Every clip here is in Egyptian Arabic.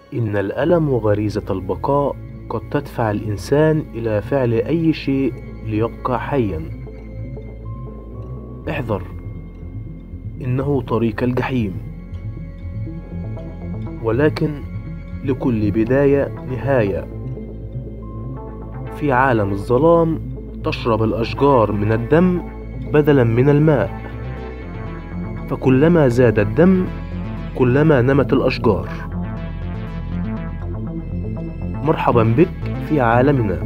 إن الألم وغريزة البقاء قد تدفع الإنسان إلى فعل أي شيء ليبقى حيا احذر إنه طريق الجحيم ولكن لكل بداية نهاية في عالم الظلام تشرب الأشجار من الدم بدلا من الماء فكلما زاد الدم كلما نمت الأشجار مرحبا بك في عالمنا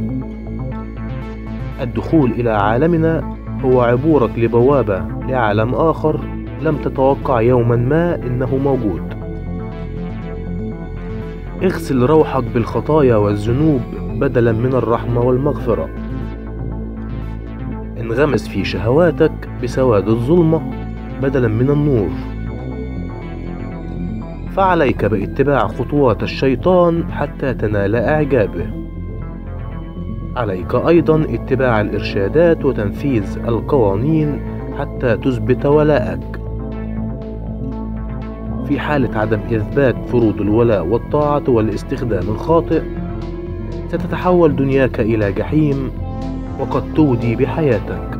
الدخول إلى عالمنا هو عبورك لبوابة لعالم آخر لم تتوقع يوما ما إنه موجود اغسل روحك بالخطايا والذنوب بدلا من الرحمة والمغفرة انغمس في شهواتك بسواد الظلمة بدلا من النور فعليك باتباع خطوات الشيطان حتى تنال اعجابه عليك ايضا اتباع الارشادات وتنفيذ القوانين حتى تثبت ولاءك في حالة عدم إثبات فروض الولاء والطاعة والاستخدام الخاطئ ستتحول دنياك إلى جحيم وقد تودي بحياتك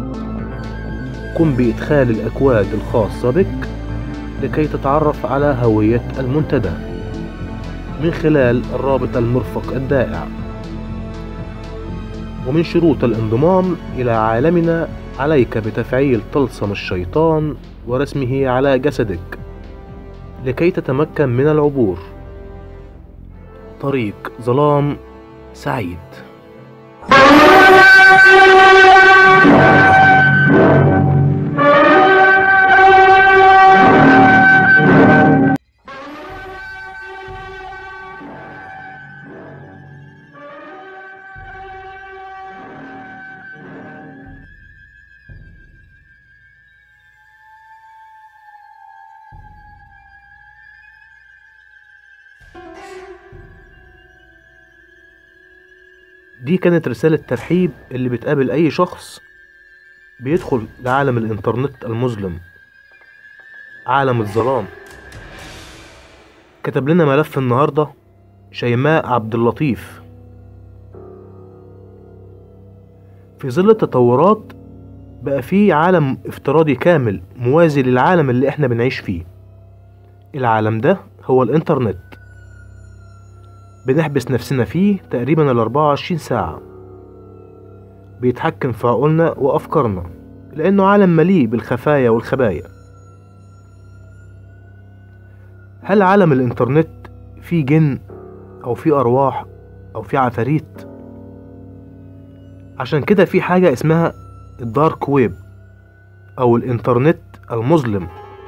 قم بإدخال الأكواد الخاصة بك لكي تتعرف على هوية المنتدى من خلال الرابط المرفق الدائع ومن شروط الانضمام إلى عالمنا عليك بتفعيل طلسم الشيطان ورسمه على جسدك لكي تتمكن من العبور طريق ظلام سعيد دي كانت رسالة ترحيب اللي بتقابل أي شخص بيدخل لعالم الإنترنت المظلم عالم الظلام كتب لنا ملف النهاردة شيماء عبد اللطيف في ظل التطورات بقى في عالم افتراضي كامل موازي للعالم اللي احنا بنعيش فيه العالم ده هو الانترنت بنحبس نفسنا فيه تقريبا ال 24 ساعة بيتحكم في عقولنا وأفكارنا لأنه عالم مليء بالخفايا والخبايا هل عالم الإنترنت فيه جن أو فيه أرواح أو فيه عفاريت عشان كده في حاجة اسمها الدارك ويب أو الإنترنت المظلم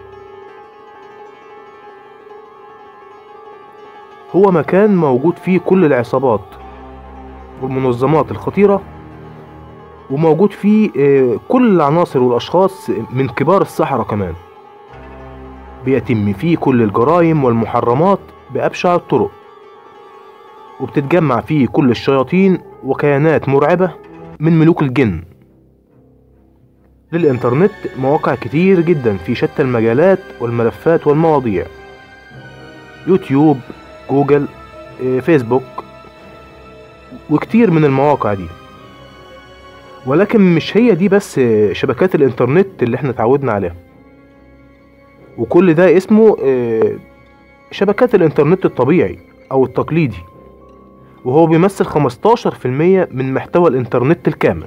هو مكان موجود فيه كل العصابات والمنظمات الخطيرة وموجود فيه آه، كل العناصر والأشخاص من كبار السحرة كمان بيتم فيه كل الجرائم والمحرمات بأبشع الطرق وبتتجمع فيه كل الشياطين وكيانات مرعبة من ملوك الجن للإنترنت مواقع كتير جدا في شتى المجالات والملفات والمواضيع يوتيوب جوجل إيه، فيسبوك وكتير من المواقع دي ولكن مش هي دي بس شبكات الانترنت اللي احنا اتعودنا عليها وكل ده اسمه إيه، شبكات الانترنت الطبيعي او التقليدي وهو بيمثل 15% من محتوى الانترنت الكامل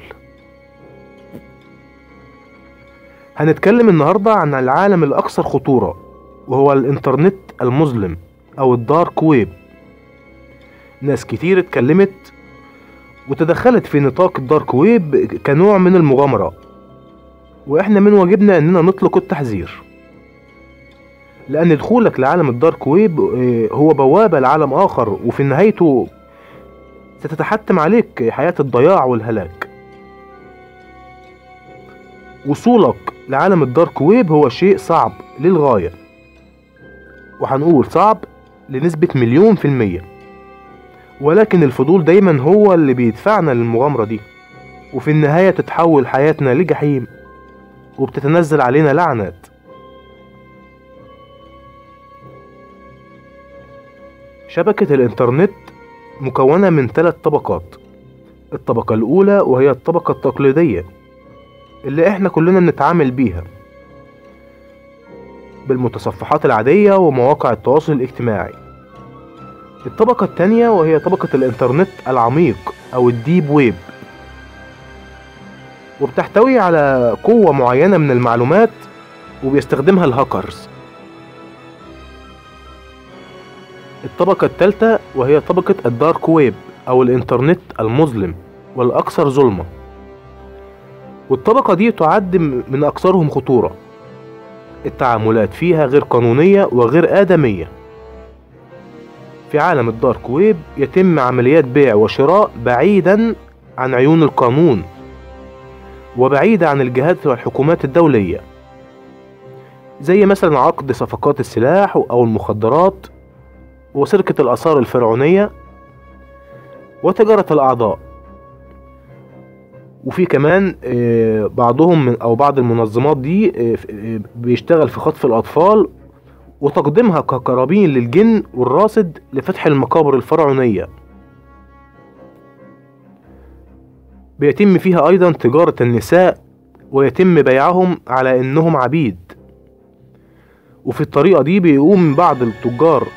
هنتكلم النهاردة عن العالم الأكثر خطورة وهو الإنترنت المظلم أو الدارك ويب ناس كتير اتكلمت وتدخلت في نطاق الدارك ويب كنوع من المغامرة وإحنا من واجبنا إننا نطلق التحذير لأن دخولك لعالم الدارك ويب آه، هو بوابة لعالم آخر وفي نهايته ستتحتم عليك حياة الضياع والهلاك وصولك لعالم الدارك ويب هو شيء صعب للغاية وهنقول صعب لنسبة مليون في المية ولكن الفضول دايما هو اللي بيدفعنا للمغامرة دي وفي النهاية تتحول حياتنا لجحيم وبتتنزل علينا لعنات شبكة الإنترنت مكونة من ثلاث طبقات الطبقة الأولى وهي الطبقة التقليدية اللي احنا كلنا بنتعامل بيها بالمتصفحات العادية ومواقع التواصل الاجتماعي الطبقة التانية وهي طبقة الإنترنت العميق أو الديب ويب وبتحتوي على قوة معينة من المعلومات وبيستخدمها الهاكرز الطبقة الثالثة وهي طبقة الدارك ويب أو الإنترنت المظلم والأكثر ظلمة والطبقة دي تعد من أكثرهم خطورة التعاملات فيها غير قانونية وغير آدمية في عالم الدارك ويب يتم عمليات بيع وشراء بعيدا عن عيون القانون وبعيدة عن الجهات والحكومات الدولية زي مثلا عقد صفقات السلاح أو المخدرات وسرقة الآثار الفرعونية وتجارة الأعضاء وفي كمان بعضهم من أو بعض المنظمات دي بيشتغل في خطف الأطفال وتقديمها كقرابين للجن والراصد لفتح المقابر الفرعونية بيتم فيها أيضا تجارة النساء ويتم بيعهم على إنهم عبيد وفي الطريقة دي بيقوم بعض التجار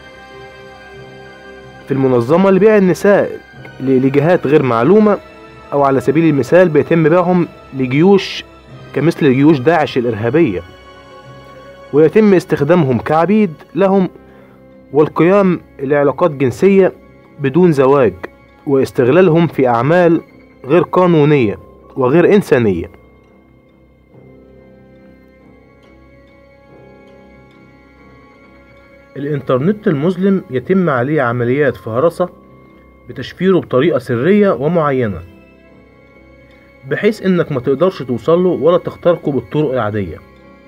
في المنظمة لبيع النساء لجهات غير معلومة أو على سبيل المثال بيتم بيعهم لجيوش كمثل جيوش داعش الإرهابية ويتم استخدامهم كعبيد لهم والقيام لعلاقات جنسية بدون زواج واستغلالهم في أعمال غير قانونية وغير إنسانية الإنترنت المظلم يتم عليه عمليات فهرسة بتشفيره بطريقة سرية ومعينة بحيث إنك ما تقدرش توصله ولا تخترقه بالطرق العادية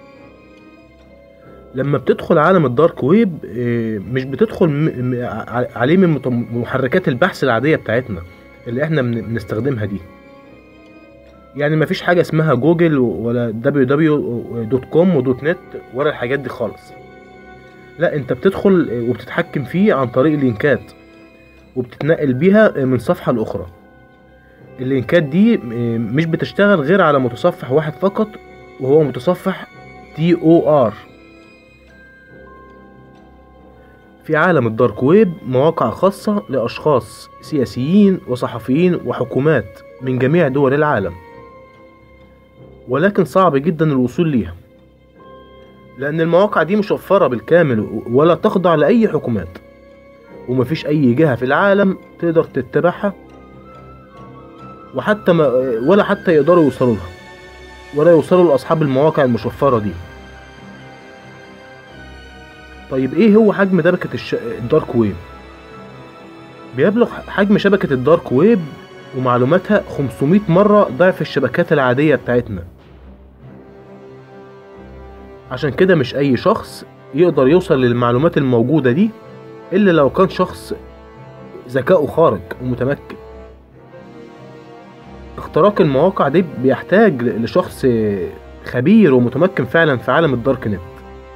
لما بتدخل عالم الدارك ويب مش بتدخل عليه من محركات البحث العادية بتاعتنا اللي احنا بنستخدمها دي يعني مفيش حاجة اسمها جوجل ولا www.com ودوت نت ولا الحاجات دي خالص لا انت بتدخل وبتتحكم فيه عن طريق اللينكات وبتتنقل بيها من صفحة لأخرى اللينكات دي مش بتشتغل غير على متصفح واحد فقط وهو متصفح تي او ار في عالم الدارك ويب مواقع خاصة لأشخاص سياسيين وصحفيين وحكومات من جميع دول العالم ولكن صعب جدا الوصول ليها لأن المواقع دي مشفرة بالكامل ولا تخضع لأي حكومات ومفيش أي جهة في العالم تقدر تتبعها وحتى ما ولا حتى يقدروا يوصلوا لها ولا يوصلوا لأصحاب المواقع المشفرة دي طيب ايه هو حجم شبكة الش... الدارك ويب بيبلغ حجم شبكة الدارك ويب ومعلوماتها 500 مرة ضعف الشبكات العادية بتاعتنا عشان كده مش اي شخص يقدر يوصل للمعلومات الموجودة دي الا لو كان شخص ذكاؤه خارق ومتمكن اختراق المواقع دي بيحتاج لشخص خبير ومتمكن فعلا في عالم الدارك نت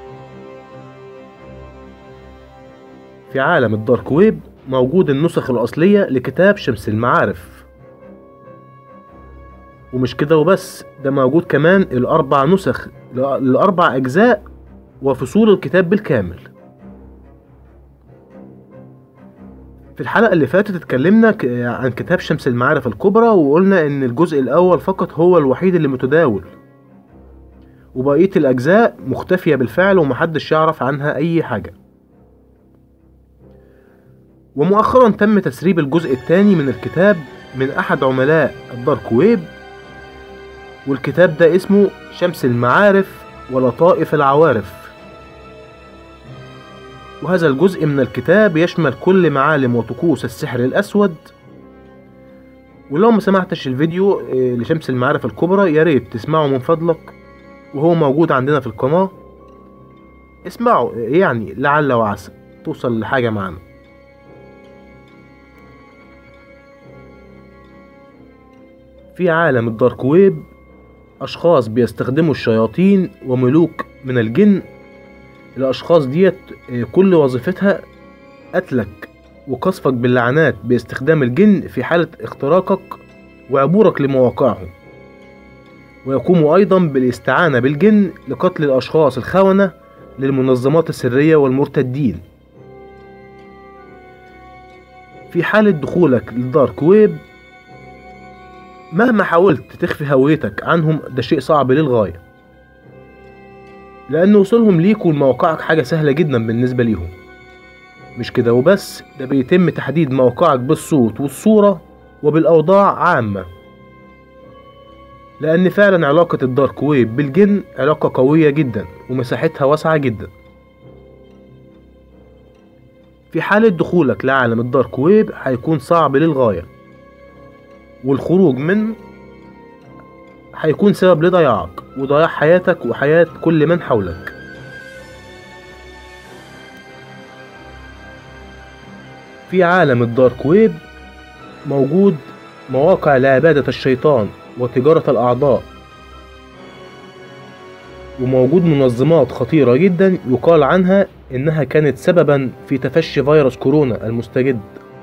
في عالم الدارك ويب موجود النسخ الأصلية لكتاب شمس المعارف ومش كده وبس ده موجود كمان الأربع نسخ الأربع أجزاء وفصول الكتاب بالكامل في الحلقة اللي فاتت اتكلمنا عن كتاب شمس المعارف الكبرى وقلنا ان الجزء الأول فقط هو الوحيد اللي متداول وبقية الأجزاء مختفية بالفعل ومحدش يعرف عنها أي حاجة ومؤخرا تم تسريب الجزء الثاني من الكتاب من أحد عملاء الدارك ويب والكتاب ده اسمه شمس المعارف ولطائف العوارف وهذا الجزء من الكتاب يشمل كل معالم وطقوس السحر الأسود ولو ما سمعتش الفيديو لشمس المعارف الكبرى يا ريت تسمعه من فضلك وهو موجود عندنا في القناة اسمعه يعني لعل وعسى توصل لحاجة معانا في عالم الدارك ويب أشخاص بيستخدموا الشياطين وملوك من الجن الأشخاص ديت كل وظيفتها قتلك وقصفك باللعنات باستخدام الجن في حالة اختراقك وعبورك لمواقعهم ويقوم أيضا بالاستعانة بالجن لقتل الأشخاص الخونة للمنظمات السرية والمرتدين في حالة دخولك للدارك ويب مهما حاولت تخفي هويتك عنهم ده شيء صعب للغاية لأن وصولهم ليك ولمواقعك حاجة سهلة جدا بالنسبة ليهم مش كده وبس ده بيتم تحديد موقعك بالصوت والصورة وبالأوضاع عامة لأن فعلا علاقة الدارك ويب بالجن علاقة قوية جدا ومساحتها واسعة جدا في حالة دخولك لعالم الدارك ويب هيكون صعب للغاية والخروج منه هيكون سبب لضياعك وضياع حياتك وحياة كل من حولك في عالم الدارك ويب موجود مواقع لعبادة الشيطان وتجارة الأعضاء وموجود منظمات خطيرة جدا يقال عنها إنها كانت سببا في تفشي فيروس كورونا المستجد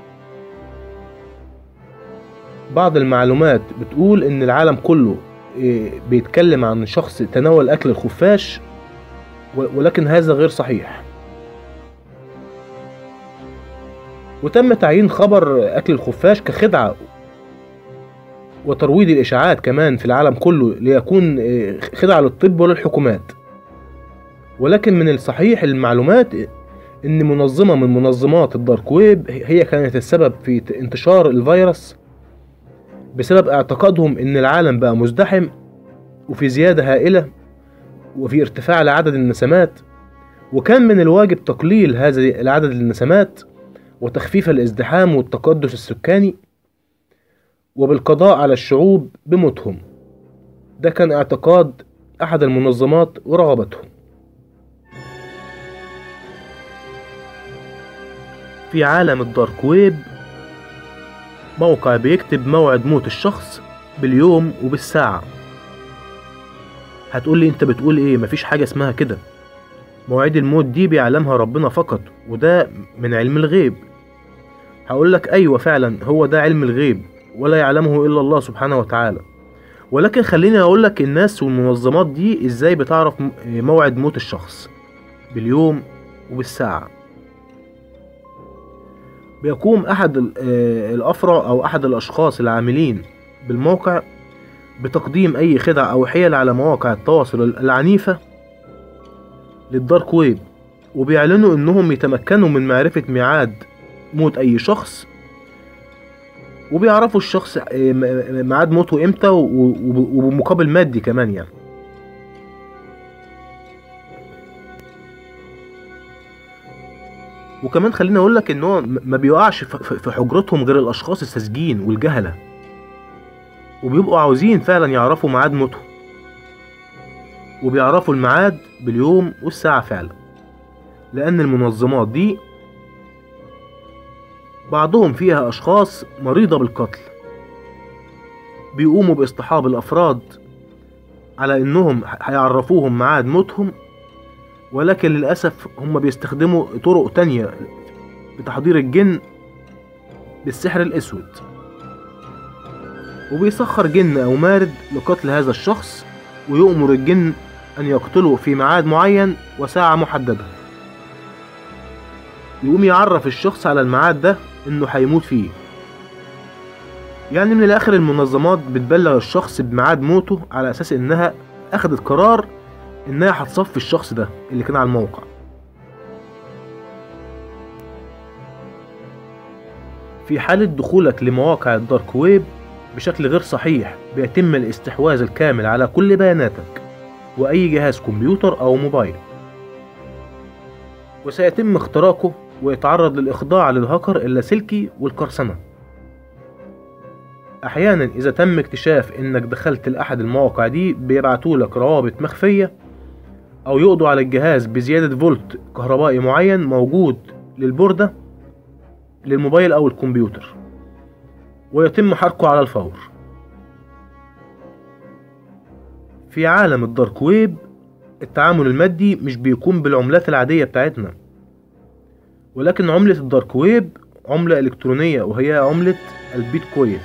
بعض المعلومات بتقول إن العالم كله إيه، بيتكلم عن شخص تناول أكل الخفاش و- ولكن هذا غير صحيح وتم تعيين خبر أكل الخفاش كخدعة وترويج الإشاعات كمان في العالم كله ليكون إيه، خدعة للطب وللحكومات ولكن من الصحيح المعلومات إن منظمة من منظمات الدارك ويب هي كانت السبب في انتشار الفيروس بسبب اعتقادهم إن العالم بقى مزدحم وفي زيادة هائلة وفي ارتفاع لعدد النسمات وكان من الواجب تقليل هذا العدد النسمات وتخفيف الازدحام والتقدس السكاني وبالقضاء على الشعوب بموتهم ده كان اعتقاد أحد المنظمات ورغبتهم في عالم الدارك ويب موقع بيكتب موعد موت الشخص باليوم وبالساعة هتقول لي انت بتقول ايه مفيش حاجة اسمها كده مواعيد الموت دي بيعلمها ربنا فقط وده من علم الغيب هقول لك ايوه فعلا هو ده علم الغيب ولا يعلمه الا الله سبحانه وتعالى ولكن خليني اقول لك الناس والمنظمات دي ازاي بتعرف م- موعد موت الشخص باليوم وبالساعة بيقوم احد ال- آه، الافرع او احد الاشخاص العاملين بالموقع بتقديم اي خدع او حيل على مواقع التواصل العنيفة للدارك ويب وبيعلنوا انهم يتمكنوا من معرفة ميعاد موت اي شخص وبيعرفوا الشخص آه، م- ميعاد موته امتى و- و- وبمقابل مادي كمان يعني وكمان خليني اقول لك ان هو م- ما بيقعش ف- ف- في حجرتهم غير الاشخاص الساذجين والجهله وبيبقوا عاوزين فعلا يعرفوا ميعاد موتهم وبيعرفوا الميعاد باليوم والساعه فعلا لان المنظمات دي بعضهم فيها اشخاص مريضه بالقتل بيقوموا باصطحاب الافراد على انهم ح- هيعرفوهم ميعاد موتهم ولكن للأسف هم بيستخدموا طرق تانية بتحضير الجن بالسحر الأسود وبيسخر جن أو مارد لقتل هذا الشخص ويؤمر الجن أن يقتله في ميعاد معين وساعة محددة يقوم يعرف الشخص على الميعاد ده إنه هيموت فيه يعني من الآخر المنظمات بتبلغ الشخص بميعاد موته على أساس إنها أخدت قرار انها هتصفي الشخص ده اللي كان على الموقع في حالة دخولك لمواقع الدارك ويب بشكل غير صحيح بيتم الاستحواذ الكامل على كل بياناتك وأي جهاز كمبيوتر أو موبايل وسيتم اختراقه ويتعرض للإخضاع للهاكر اللاسلكي والقرصنة أحيانا إذا تم اكتشاف إنك دخلت لأحد المواقع دي بيبعتولك روابط مخفية أو يقضوا على الجهاز بزيادة فولت كهربائي معين موجود للبوردة للموبايل أو الكمبيوتر ويتم حرقه على الفور في عالم الدارك ويب التعامل المادي مش بيكون بالعملات العادية بتاعتنا ولكن عملة الدارك ويب عملة إلكترونية وهي عملة البيتكوين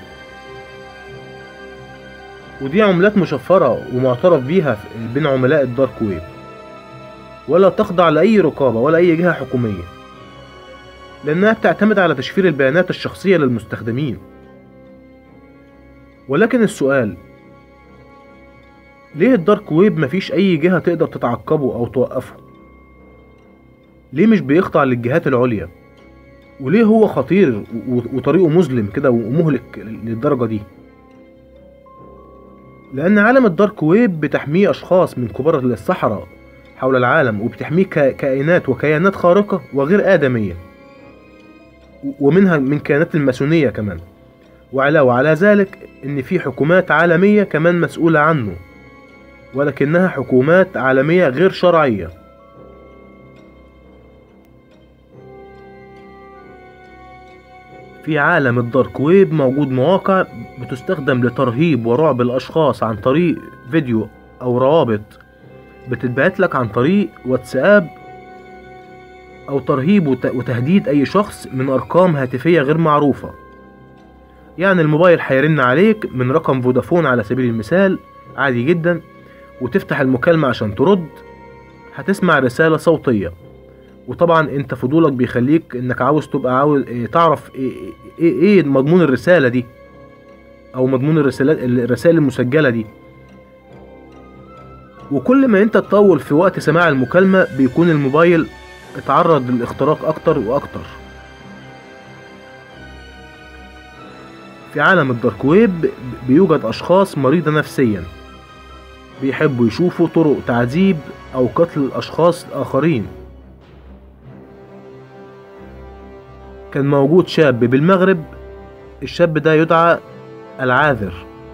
ودي عملات مشفرة ومعترف بيها بين عملاء الدارك ويب ولا تخضع لأي رقابة ولا أي جهة حكومية لأنها بتعتمد على تشفير البيانات الشخصية للمستخدمين ولكن السؤال ليه الدارك ويب مفيش أي جهة تقدر تتعقبه أو توقفه؟ ليه مش بيخضع للجهات العليا؟ وليه هو خطير وطريقه مظلم كده ومهلك للدرجة دي؟ لأن عالم الدارك ويب بتحميه أشخاص من كبار الصحراء حول العالم وبتحميه كائنات وكيانات خارقة وغير آدمية ومنها من كيانات الماسونية كمان وعلاوة على ذلك إن في حكومات عالمية كمان مسؤولة عنه ولكنها حكومات عالمية غير شرعية في عالم الدارك ويب موجود مواقع بتستخدم لترهيب ورعب الأشخاص عن طريق فيديو أو روابط بتتبعت لك عن طريق واتساب أو ترهيب وتهديد أي شخص من أرقام هاتفية غير معروفة يعني الموبايل هيرن عليك من رقم فودافون على سبيل المثال عادي جدا وتفتح المكالمة عشان ترد هتسمع رسالة صوتية وطبعا انت فضولك بيخليك انك عاوز تبقى عاوز اه تعرف ايه, ايه, ايه مضمون الرسالة دي او مضمون الرسالات الرسائل المسجلة دي وكل ما انت تطول في وقت سماع المكالمة بيكون الموبايل اتعرض للاختراق اكتر واكتر في عالم الدارك ويب بيوجد اشخاص مريضة نفسيا بيحبوا يشوفوا طرق تعذيب او قتل الاشخاص الاخرين كان موجود شاب بالمغرب الشاب ده يدعى العاذر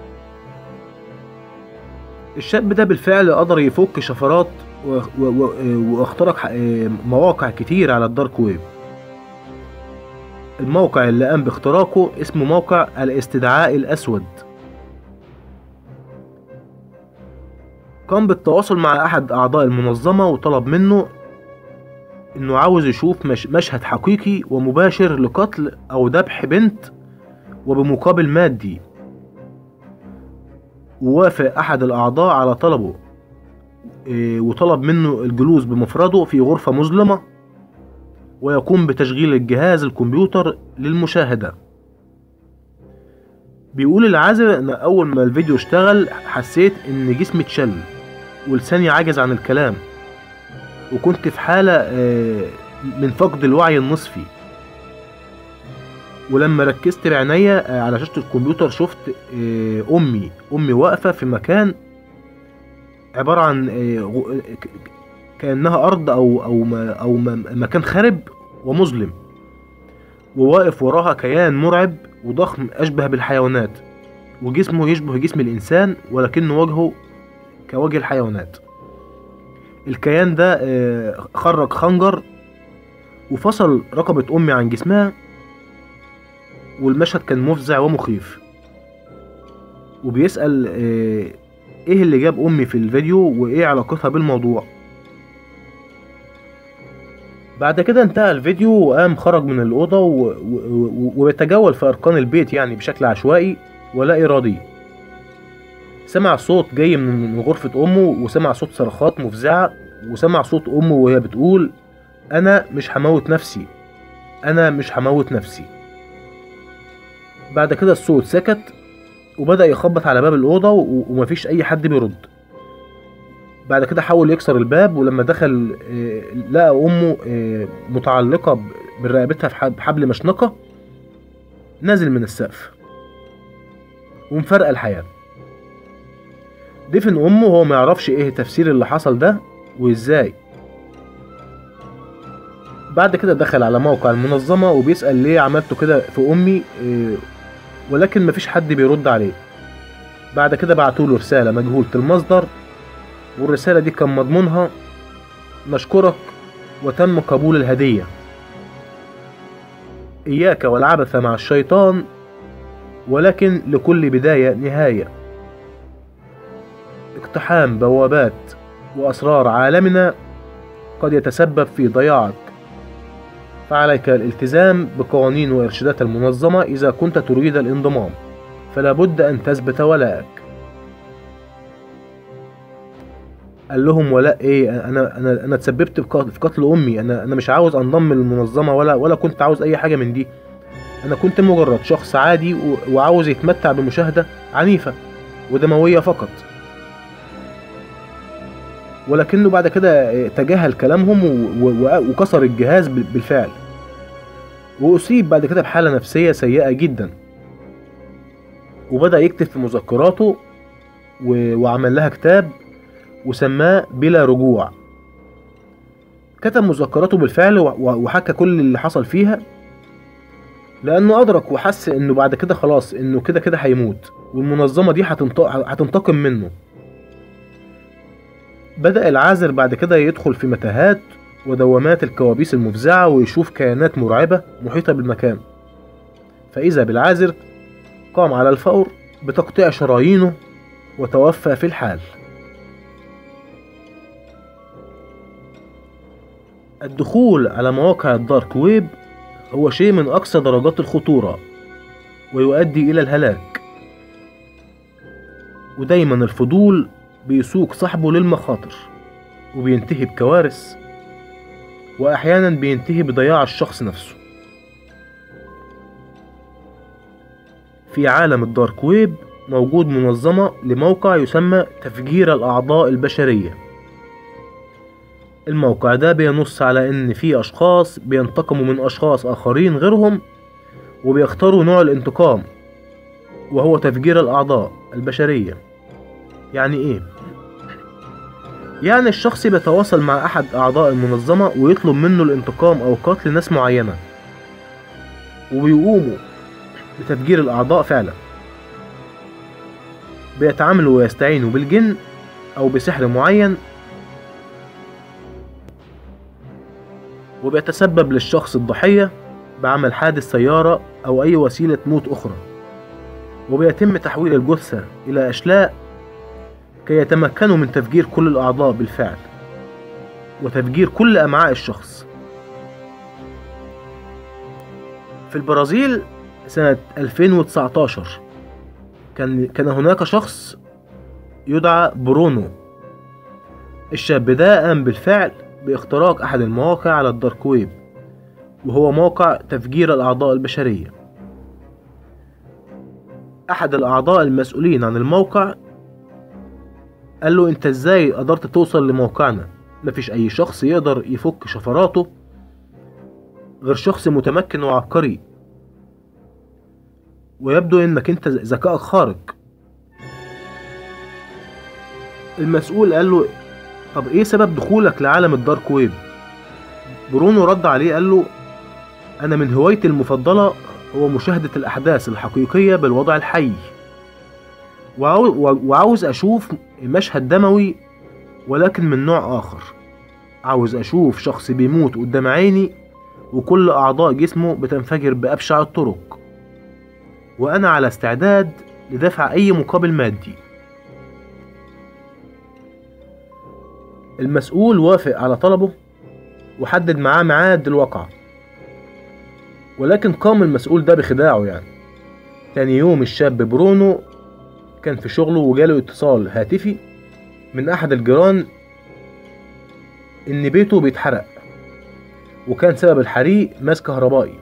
الشاب ده بالفعل قدر يفك شفرات واخترق مواقع كتير على الدارك ويب الموقع اللي قام باختراقه اسمه موقع الاستدعاء الأسود قام بالتواصل مع أحد أعضاء المنظمة وطلب منه إنه عاوز يشوف مش مشهد حقيقي ومباشر لقتل أو ذبح بنت وبمقابل مادي ووافق أحد الأعضاء على طلبه وطلب منه الجلوس بمفرده في غرفة مظلمة ويقوم بتشغيل الجهاز الكمبيوتر للمشاهدة بيقول العازل ان اول ما الفيديو اشتغل حسيت ان جسمي اتشل ولساني عاجز عن الكلام وكنت في حالة من فقد الوعي النصفي ولما ركزت بعينيا على شاشة الكمبيوتر شفت امي امي واقفة في مكان عبارة عن كأنها أرض أو أو أو مكان خرب ومظلم وواقف وراها كيان مرعب وضخم أشبه بالحيوانات وجسمه يشبه جسم الإنسان ولكن وجهه كوجه الحيوانات الكيان ده خرج خنجر وفصل رقبة أمي عن جسمها والمشهد كان مفزع ومخيف وبيسأل ايه اللي جاب امي في الفيديو وايه علاقتها بالموضوع بعد كده انتهى الفيديو وقام خرج من الأوضة وبيتجول في أركان البيت يعني بشكل عشوائي ولا إرادي سمع صوت جاي من غرفة أمه وسمع صوت صرخات مفزعة وسمع صوت أمه وهي بتقول أنا مش هموت نفسي أنا مش هموت نفسي بعد كده الصوت سكت وبدأ يخبط على باب الأوضة ومفيش أي حد بيرد بعد كده حاول يكسر الباب ولما دخل لقى أمه متعلقة برقبتها بحبل مشنقة نازل من السقف ومفرقة الحياة دفن أمه وهو ما يعرفش إيه تفسير اللي حصل ده وإزاي بعد كده دخل على موقع المنظمة وبيسأل ليه عملته كده في أمي ولكن مفيش حد بيرد عليه بعد كده بعتوله رسالة مجهولة المصدر والرسالة دي كان مضمونها نشكرك وتم قبول الهدية إياك والعبث مع الشيطان ولكن لكل بداية نهاية اقتحام بوابات وأسرار عالمنا قد يتسبب في ضياعك فعليك الالتزام بقوانين وإرشادات المنظمة إذا كنت تريد الانضمام فلا بد أن تثبت ولاءك قال لهم ولاء ايه انا انا انا اتسببت في قتل امي انا انا مش عاوز انضم للمنظمه ولا ولا كنت عاوز اي حاجه من دي انا كنت مجرد شخص عادي وعاوز يتمتع بمشاهده عنيفه ودمويه فقط ولكنه بعد كده تجاهل كلامهم وكسر الجهاز بالفعل وأصيب بعد كده بحالة نفسية سيئة جدا وبدأ يكتب في مذكراته وعمل لها كتاب وسماه بلا رجوع كتب مذكراته بالفعل وحكى كل اللي حصل فيها لأنه أدرك وحس إنه بعد كده خلاص إنه كده كده هيموت والمنظمة دي هتنتقم منه بدأ العازر بعد كده يدخل في متاهات ودوامات الكوابيس المفزعة ويشوف كيانات مرعبة محيطة بالمكان فإذا بالعازر قام على الفور بتقطيع شرايينه وتوفى في الحال الدخول على مواقع الدارك ويب هو شيء من أقصى درجات الخطورة ويؤدي إلى الهلاك ودايما الفضول بيسوق صاحبه للمخاطر وبينتهي بكوارث وأحيانا بينتهي بضياع الشخص نفسه في عالم الدارك ويب موجود منظمة لموقع يسمى تفجير الأعضاء البشرية الموقع ده بينص على إن في أشخاص بينتقموا من أشخاص آخرين غيرهم وبيختاروا نوع الانتقام وهو تفجير الأعضاء البشرية يعني إيه؟ يعني الشخص بيتواصل مع أحد أعضاء المنظمة ويطلب منه الانتقام أو قتل ناس معينة وبيقوموا بتفجير الأعضاء فعلا بيتعاملوا ويستعينوا بالجن أو بسحر معين وبيتسبب للشخص الضحية بعمل حادث سيارة أو أي وسيلة موت أخرى وبيتم تحويل الجثة إلى أشلاء كي يتمكنوا من تفجير كل الأعضاء بالفعل وتفجير كل أمعاء الشخص في البرازيل سنة 2019 كان كان هناك شخص يدعى برونو الشاب ده قام بالفعل باختراق أحد المواقع على الدارك ويب وهو موقع تفجير الأعضاء البشرية أحد الأعضاء المسؤولين عن الموقع قال له انت ازاي قدرت توصل لموقعنا مفيش اي شخص يقدر يفك شفراته غير شخص متمكن وعبقري ويبدو انك انت ذكائك خارق المسؤول قال له طب ايه سبب دخولك لعالم الدارك ويب برونو رد عليه قال له انا من هوايتي المفضلة هو مشاهدة الاحداث الحقيقية بالوضع الحي وعاوز اشوف مشهد دموي ولكن من نوع اخر عاوز اشوف شخص بيموت قدام عيني وكل اعضاء جسمه بتنفجر بابشع الطرق وانا على استعداد لدفع اي مقابل مادي المسؤول وافق على طلبه وحدد معاه ميعاد الواقعة ولكن قام المسؤول ده بخداعه يعني تاني يوم الشاب برونو كان في شغله وجاله اتصال هاتفي من أحد الجيران إن بيته بيتحرق وكان سبب الحريق ماس كهربائي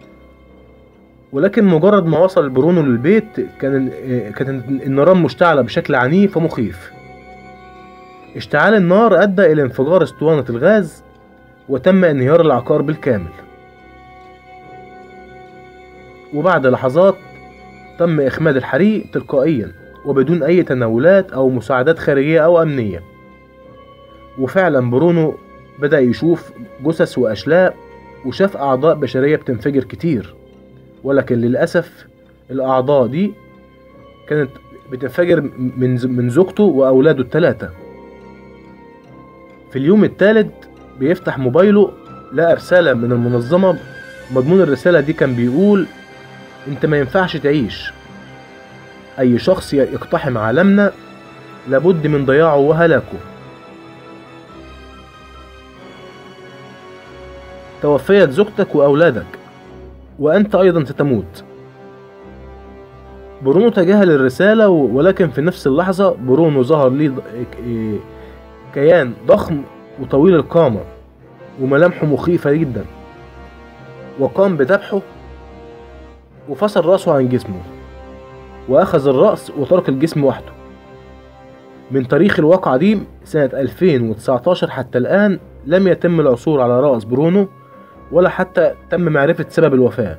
ولكن مجرد ما وصل برونو للبيت كان كانت النيران مشتعلة بشكل عنيف ومخيف اشتعال النار أدى إلى انفجار اسطوانة الغاز وتم انهيار العقار بالكامل وبعد لحظات تم إخماد الحريق تلقائيا وبدون أي تناولات أو مساعدات خارجية أو أمنية وفعلا برونو بدأ يشوف جثث وأشلاء وشاف أعضاء بشرية بتنفجر كتير ولكن للأسف الأعضاء دي كانت بتنفجر من من زوجته وأولاده الثلاثة في اليوم الثالث بيفتح موبايله لقى رسالة من المنظمة مضمون الرسالة دي كان بيقول انت ما ينفعش تعيش أي شخص يقتحم عالمنا لابد من ضياعه وهلاكه توفيت زوجتك وأولادك وأنت أيضا ستموت برونو تجاهل الرسالة و- ولكن في نفس اللحظة برونو ظهر ليه ض- إيه- كيان ضخم وطويل القامة وملامحه مخيفة جدا وقام بذبحه وفصل رأسه عن جسمه وأخذ الرأس وترك الجسم وحده من تاريخ الواقعة دي سنة 2019 حتى الآن لم يتم العثور على رأس برونو ولا حتى تم معرفة سبب الوفاة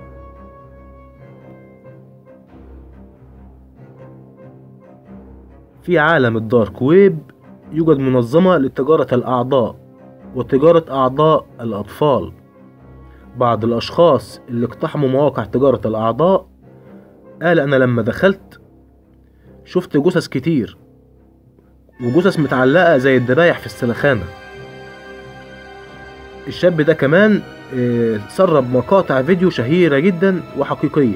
في عالم الدارك ويب يوجد منظمة لتجارة الأعضاء وتجارة أعضاء الأطفال بعض الأشخاص اللي اقتحموا مواقع تجارة الأعضاء قال أنا لما دخلت شفت جثث كتير وجثث متعلقة زي الدبايح في السلخانة الشاب ده كمان آه، سرب مقاطع فيديو شهيرة جدا وحقيقية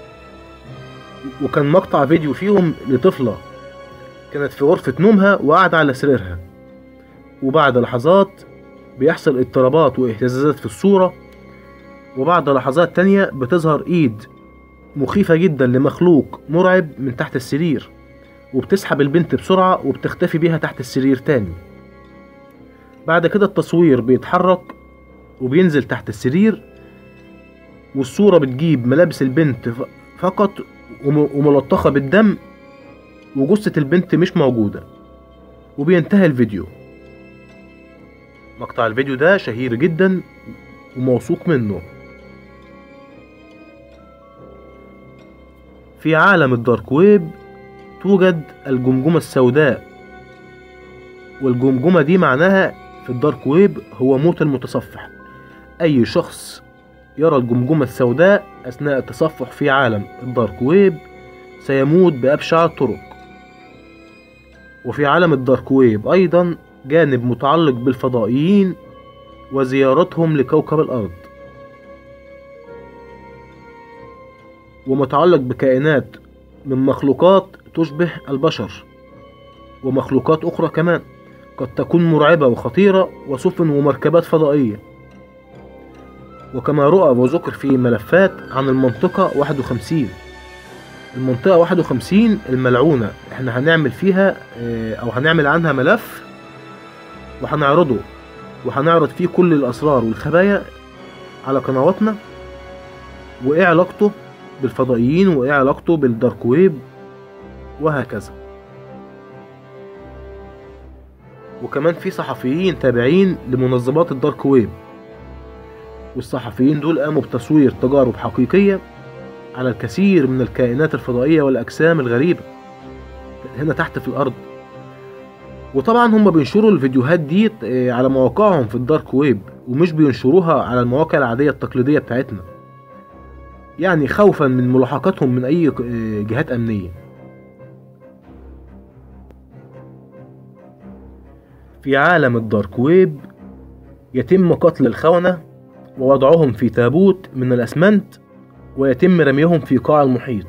وكان مقطع فيديو فيهم لطفلة كانت في غرفة نومها وقاعدة على سريرها وبعد لحظات بيحصل اضطرابات واهتزازات في الصورة وبعد لحظات تانية بتظهر ايد مخيفة جدا لمخلوق مرعب من تحت السرير وبتسحب البنت بسرعة وبتختفي بيها تحت السرير تاني بعد كده التصوير بيتحرك وبينزل تحت السرير والصورة بتجيب ملابس البنت ف- فقط وم- وملطخة بالدم وجثة البنت مش موجودة وبينتهي الفيديو مقطع الفيديو ده شهير جدا وموثوق منه في عالم الدارك ويب توجد الجمجمة السوداء والجمجمة دي معناها في الدارك ويب هو موت المتصفح أي شخص يرى الجمجمة السوداء أثناء التصفح في عالم الدارك ويب سيموت بأبشع الطرق وفي عالم الدارك ويب أيضا جانب متعلق بالفضائيين وزيارتهم لكوكب الأرض ومتعلق بكائنات من مخلوقات تشبه البشر ومخلوقات أخرى كمان قد تكون مرعبة وخطيرة وسفن ومركبات فضائية وكما رؤى وذكر في ملفات عن المنطقة 51 المنطقة 51 الملعونة احنا هنعمل فيها اه، او هنعمل عنها ملف وهنعرضه وهنعرض فيه كل الاسرار والخبايا على قنواتنا وايه علاقته بالفضائيين وايه علاقته بالدارك ويب وهكذا وكمان في صحفيين تابعين لمنظمات الدارك ويب والصحفيين دول قاموا بتصوير تجارب حقيقية على الكثير من الكائنات الفضائية والأجسام الغريبة هنا تحت في الأرض وطبعا هم بينشروا الفيديوهات دي آه، على مواقعهم في الدارك ويب ومش بينشروها على المواقع العادية التقليدية بتاعتنا يعني خوفا من ملاحقتهم من أي آه، جهات أمنية في عالم الدارك ويب يتم قتل الخونة ووضعهم في تابوت من الأسمنت ويتم رميهم في قاع المحيط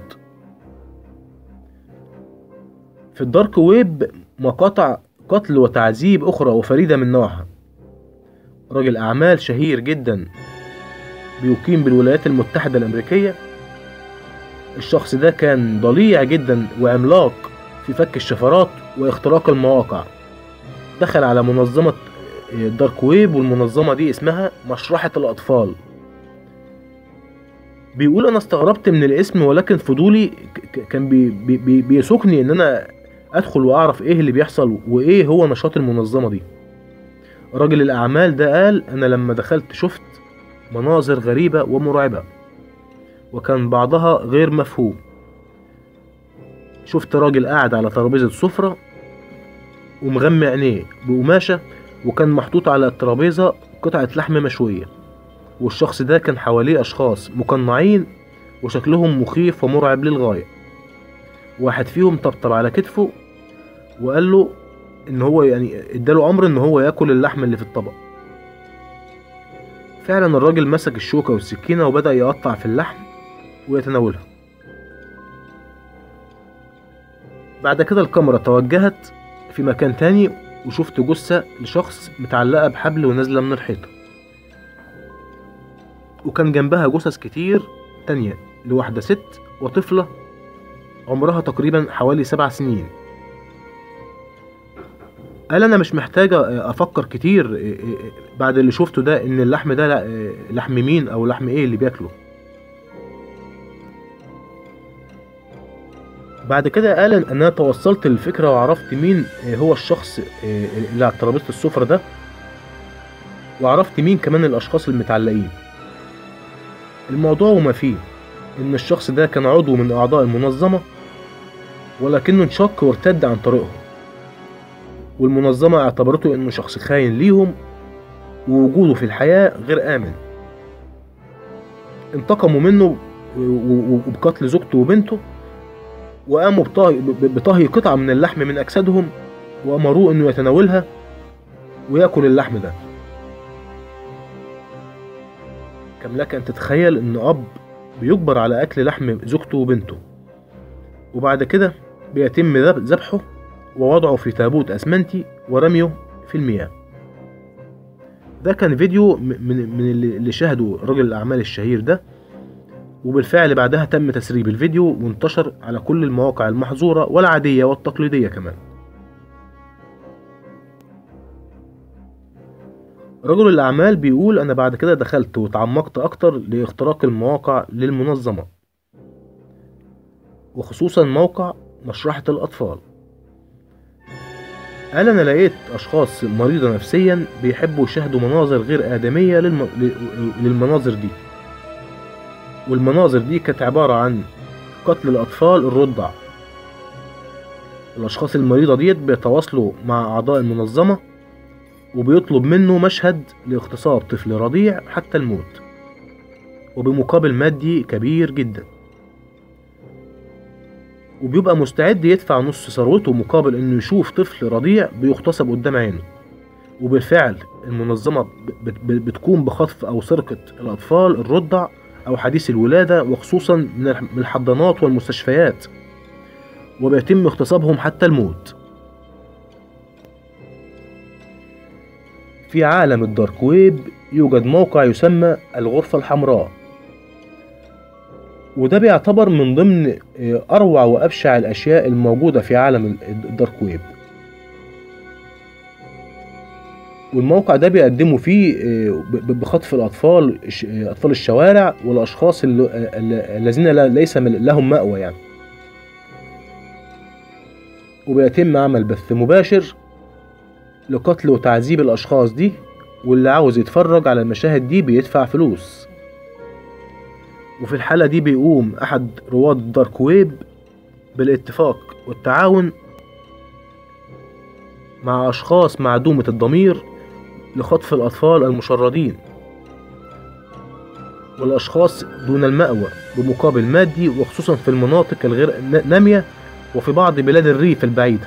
في الدارك ويب مقاطع قتل وتعذيب أخرى وفريدة من نوعها رجل أعمال شهير جدا بيقيم بالولايات المتحدة الأمريكية الشخص ده كان ضليع جدا وعملاق في فك الشفرات واختراق المواقع دخل على منظمة الدارك ويب والمنظمة دي اسمها مشرحة الأطفال بيقول أنا استغربت من الاسم ولكن فضولي ك- ك- كان بي بي بي بيسوقني إن أنا أدخل وأعرف إيه اللي بيحصل وإيه هو نشاط المنظمة دي راجل الأعمال ده قال أنا لما دخلت شفت مناظر غريبة ومرعبة وكان بعضها غير مفهوم شفت راجل قاعد على ترابيزة سفرة ومغمي عينيه بقماشة وكان محطوط على الترابيزة قطعة لحم مشوية والشخص ده كان حواليه أشخاص مقنعين وشكلهم مخيف ومرعب للغاية واحد فيهم طبطب على كتفه وقال له ان هو يعني اداله امر ان هو ياكل اللحم اللي في الطبق فعلا الراجل مسك الشوكة والسكينة وبدأ يقطع في اللحم ويتناولها بعد كده الكاميرا توجهت في مكان تاني وشفت جثة لشخص متعلقة بحبل ونازلة من الحيطة وكان جنبها جثث كتير تانية لواحدة ست وطفلة عمرها تقريبا حوالي سبع سنين قال انا مش محتاجة افكر كتير بعد اللي شفته ده ان اللحم ده لا- لحم مين او لحم ايه اللي بياكله بعد كده قال ان انا توصلت للفكرة وعرفت مين هو الشخص اللي على ترابيزة السفرة ده وعرفت مين كمان الاشخاص المتعلقين الموضوع وما فيه ان الشخص ده كان عضو من اعضاء المنظمة ولكنه انشق وارتد عن طريقهم والمنظمة اعتبرته انه شخص خاين ليهم ووجوده في الحياة غير آمن انتقموا منه و- و- وبقتل زوجته وبنته وقاموا بطهي, ب- بطهي قطعة من اللحم من أجسادهم وأمروه إنه يتناولها وياكل اللحم ده كم لك أن تتخيل إن أب بيجبر على أكل لحم زوجته وبنته وبعد كده بيتم ذب- ذبحه ووضعه في تابوت أسمنتي ورميه في المياه ده كان فيديو م- من من اللي اللي شاهده رجل الأعمال الشهير ده وبالفعل بعدها تم تسريب الفيديو وانتشر على كل المواقع المحظورة والعادية والتقليدية كمان رجل الأعمال بيقول أنا بعد كده دخلت وتعمقت أكتر لاختراق المواقع للمنظمة وخصوصا موقع مشرحة الأطفال قال أنا لقيت أشخاص مريضة نفسيا بيحبوا يشاهدوا مناظر غير آدمية للم... للمناظر دي والمناظر دي كانت عبارة عن قتل الأطفال الرضع الأشخاص المريضة ديت بيتواصلوا مع أعضاء المنظمة وبيطلب منه مشهد لاغتصاب طفل رضيع حتى الموت وبمقابل مادي كبير جدا وبيبقى مستعد يدفع نص ثروته مقابل انه يشوف طفل رضيع بيغتصب قدام عينه وبالفعل المنظمة بت- بت- بتقوم بخطف أو سرقة الأطفال الرضع أو حديث الولادة وخصوصا من الح- من الحضانات والمستشفيات وبيتم اغتصابهم حتى الموت في عالم الدارك ويب يوجد موقع يسمى الغرفة الحمراء وده بيعتبر من ضمن آه، أروع وأبشع الأشياء الموجودة في عالم ال- الدارك ويب والموقع ده بيقدموا فيه آه، ب- ب- بخطف الأطفال الش- آه، أطفال الشوارع والأشخاص الل- ال- الذين لا- ليس من- لهم مأوى يعني وبيتم عمل بث مباشر لقتل وتعذيب الأشخاص دي واللي عاوز يتفرج على المشاهد دي بيدفع فلوس وفي الحالة دي بيقوم أحد رواد الدارك ويب بالاتفاق والتعاون مع أشخاص معدومة الضمير لخطف الأطفال المشردين والأشخاص دون المأوى بمقابل مادي وخصوصا في المناطق الغير نامية وفي بعض بلاد الريف البعيدة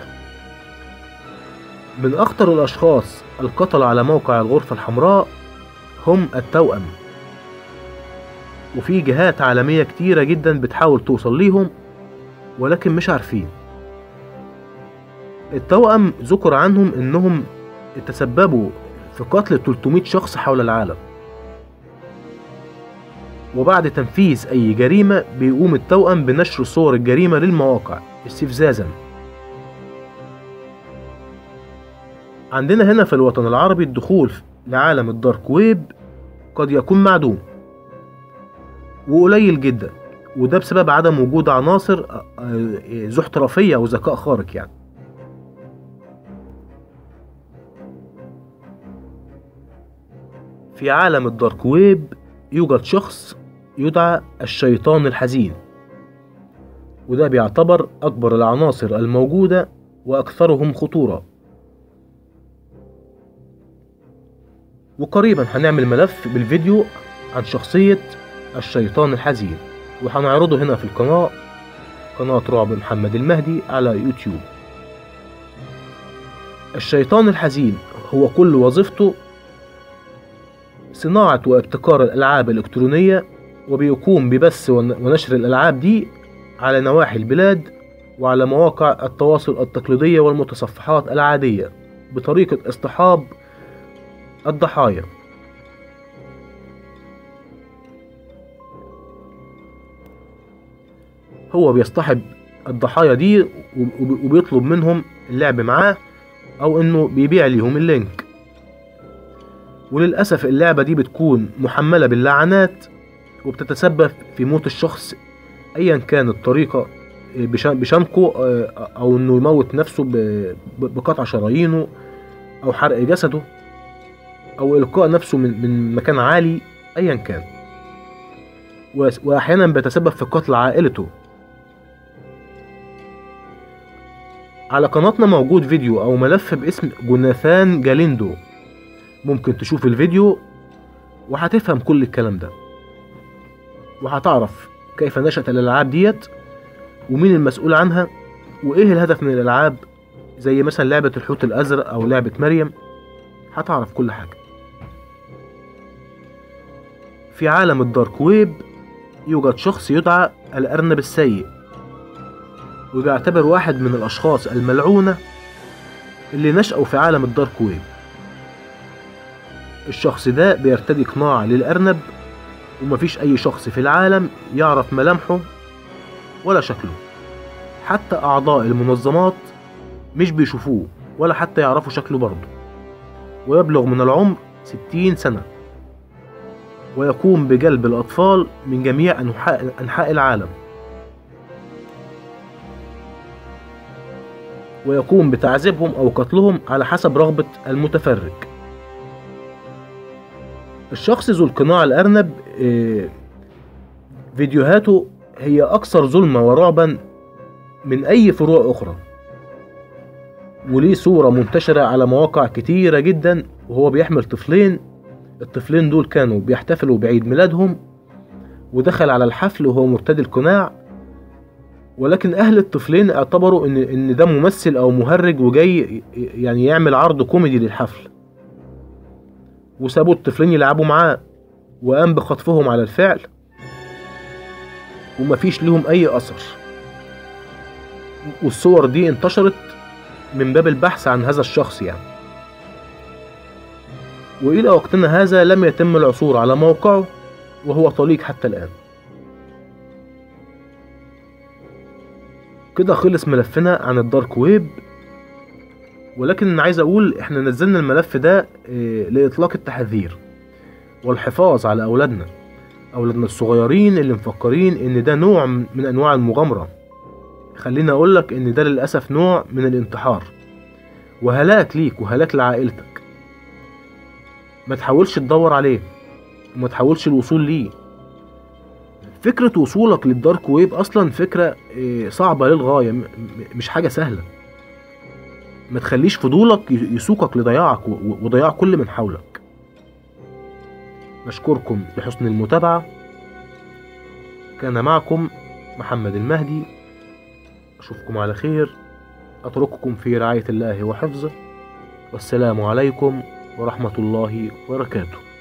من أخطر الأشخاص القتل على موقع الغرفة الحمراء هم التوأم وفي جهات عالمية كتيرة جدا بتحاول توصل ليهم ولكن مش عارفين التوأم ذكر عنهم انهم تسببوا في قتل 300 شخص حول العالم وبعد تنفيذ اي جريمة بيقوم التوأم بنشر صور الجريمة للمواقع استفزازا عندنا هنا في الوطن العربي الدخول لعالم الدارك ويب قد يكون معدوم وقليل جدا وده بسبب عدم وجود عناصر آه، آه، ذو احترافية أو ذكاء خارق يعني في عالم الدارك ويب يوجد شخص يدعى الشيطان الحزين وده بيعتبر أكبر العناصر الموجودة وأكثرهم خطورة وقريبا هنعمل ملف بالفيديو عن شخصية الشيطان الحزين وهنعرضه هنا في القناة قناة رعب محمد المهدي على يوتيوب الشيطان الحزين هو كل وظيفته صناعة وابتكار الألعاب الإلكترونية وبيقوم ببث ون- ونشر الألعاب دي على نواحي البلاد وعلى مواقع التواصل التقليدية والمتصفحات العادية بطريقة اصطحاب الضحايا هو بيصطحب الضحايا دي وب- وبيطلب منهم اللعب معاه او انه بيبيع ليهم اللينك وللأسف اللعبة دي بتكون محملة باللعنات وبتتسبب في موت الشخص ايا كان الطريقة بشن- بشنقه آه، او انه يموت نفسه ب- ب- بقطع شرايينه او حرق جسده او القاء نفسه من من مكان عالي ايا كان وس- واحيانا بيتسبب في قتل عائلته على قناتنا موجود فيديو او ملف باسم جوناثان جاليندو ممكن تشوف الفيديو وهتفهم كل الكلام ده وهتعرف كيف نشأت الألعاب ديت ومين المسؤول عنها وإيه الهدف من الألعاب زي مثلا لعبة الحوت الأزرق أو لعبة مريم هتعرف كل حاجة في عالم الدارك ويب يوجد شخص يدعى الأرنب السيء وبيعتبر واحد من الأشخاص الملعونة اللي نشأوا في عالم الدارك ويب الشخص ده بيرتدي قناع للأرنب ومفيش أي شخص في العالم يعرف ملامحه ولا شكله حتى أعضاء المنظمات مش بيشوفوه ولا حتى يعرفوا شكله برضه ويبلغ من العمر ستين سنة ويقوم بجلب الأطفال من جميع أنحاء أنحاء العالم ويقوم بتعذيبهم أو قتلهم على حسب رغبة المتفرج الشخص ذو القناع الأرنب آه، فيديوهاته هي أكثر ظلمة ورعبا من أي فروع أخرى وليه صورة منتشرة على مواقع كتيرة جدا وهو بيحمل طفلين الطفلين دول كانوا بيحتفلوا بعيد ميلادهم ودخل على الحفل وهو مرتدي القناع ولكن أهل الطفلين اعتبروا إن إن ده ممثل أو مهرج وجاي يعني يعمل عرض كوميدي للحفل وسابوا الطفلين يلعبوا معاه وقام بخطفهم على الفعل ومفيش لهم أي أثر والصور دي انتشرت من باب البحث عن هذا الشخص يعني وإلى وقتنا هذا لم يتم العثور على موقعه وهو طليق حتى الآن كده خلص ملفنا عن الدارك ويب ولكن عايز اقول احنا نزلنا الملف ده آه، لاطلاق التحذير والحفاظ على اولادنا اولادنا الصغيرين اللي مفكرين ان ده نوع من انواع المغامرة خليني اقولك ان ده للاسف نوع من الانتحار وهلاك ليك وهلاك لعائلتك ما تحاولش تدور عليه وما تحاولش الوصول ليه فكرة وصولك للدارك ويب أصلا فكرة آه، صعبة للغاية م- م- مش حاجة سهلة ما تخليش فضولك ي- يسوقك لضياعك و- و- وضياع كل من حولك نشكركم لحسن المتابعة كان معكم محمد المهدي أشوفكم على خير أترككم في رعاية الله وحفظه والسلام عليكم ورحمة الله وبركاته